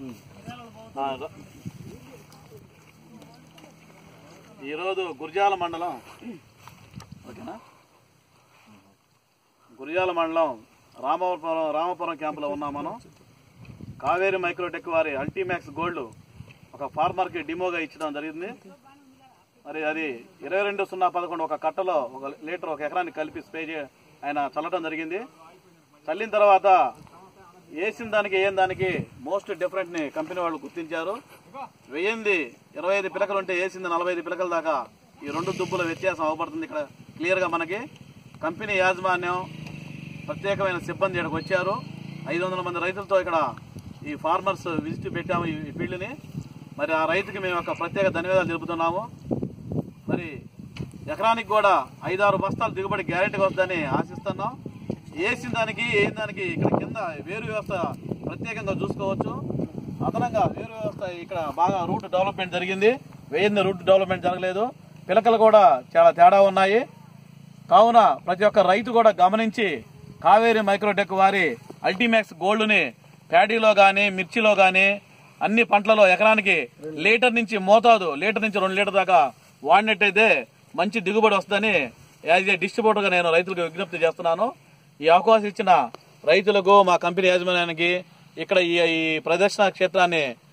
ఆ, ర- ఈరోజు గురిజాల మండలం ఓకేనా గురిజాల మండలం రామపురం రామపురం క్యాంపులో ఉన్నాం మనం కావేరి మైక్రోటెక్ వారి అల్టీమాక్స్ గోల్డ్ ఒక ఫార్మర్కి డిమోగా ఇచ్చడం జరిగింది మరి అది ఇరవై రెండు సున్నా పదకొండు ఒక కట్టలో ఒక లీటర్ ఒక ఎకరానికి కలిపి స్ప్రే చే ఆయన చల్లటం జరిగింది చల్లిన తర్వాత వేసిన దానికి వేయని దానికి మోస్ట్ డిఫరెంట్ ని కంపెనీ వాళ్ళు గుర్తించారు వెయ్యింది ఇరవై ఐదు పిలకలు ఉంటే వేసింది నలభై ఐదు పిలకల దాకా ఈ రెండు దుబ్బుల వ్యత్యాసం అవపడుతుంది ఇక్కడ క్లియర్ గా మనకి కంపెనీ యాజమాన్యం ప్రత్యేకమైన సిబ్బంది ఇక్కడికి వచ్చారు ఐదు వందల మంది రైతులతో ఇక్కడ ఈ ఫార్మర్స్ విజిట్ పెట్టాము ఈ ఫీల్డ్ని మరి ఆ రైతుకి మేము ఒక ప్రత్యేక ధన్యవాదాలు తెలుపుతున్నాము మరి ఎకరానికి కూడా ఐదారు బస్తాలు దిగుబడి గ్యారెంటీగా వస్తుందని ఆశిస్తున్నాం వేసిన దానికి వేసిన దానికి ఇక్కడ కింద వేరు వ్యవస్థ ప్రత్యేకంగా చూసుకోవచ్చు అదనంగా వేరు వ్యవస్థ ఇక్కడ బాగా రూట్ డెవలప్మెంట్ జరిగింది వేయింది రూట్ డెవలప్మెంట్ జరగలేదు పిలకలు కూడా చాలా తేడా ఉన్నాయి కావున ప్రతి ఒక్క రైతు కూడా గమనించి కావేరి మైక్రోటెక్ వారి అల్టీమాక్స్ గోల్డ్ని ప్యాడీలో కానీ మిర్చిలో కానీ అన్ని పంటలలో ఎకరానికి లీటర్ నుంచి మోతాదు లీటర్ నుంచి రెండు లీటర్ దాకా వాడినట్టయితే మంచి దిగుబడి వస్తుందని యాజ్ ఏ డిస్ట్రిబ్యూటర్గా నేను రైతులకు విజ్ఞప్తి చేస్తున్నాను ఈ అవకాశం ఇచ్చిన రైతులకు మా కంపెనీ యాజమాన్యానికి ఇక్కడ ఈ ఈ ప్రదర్శన క్షేత్రాన్ని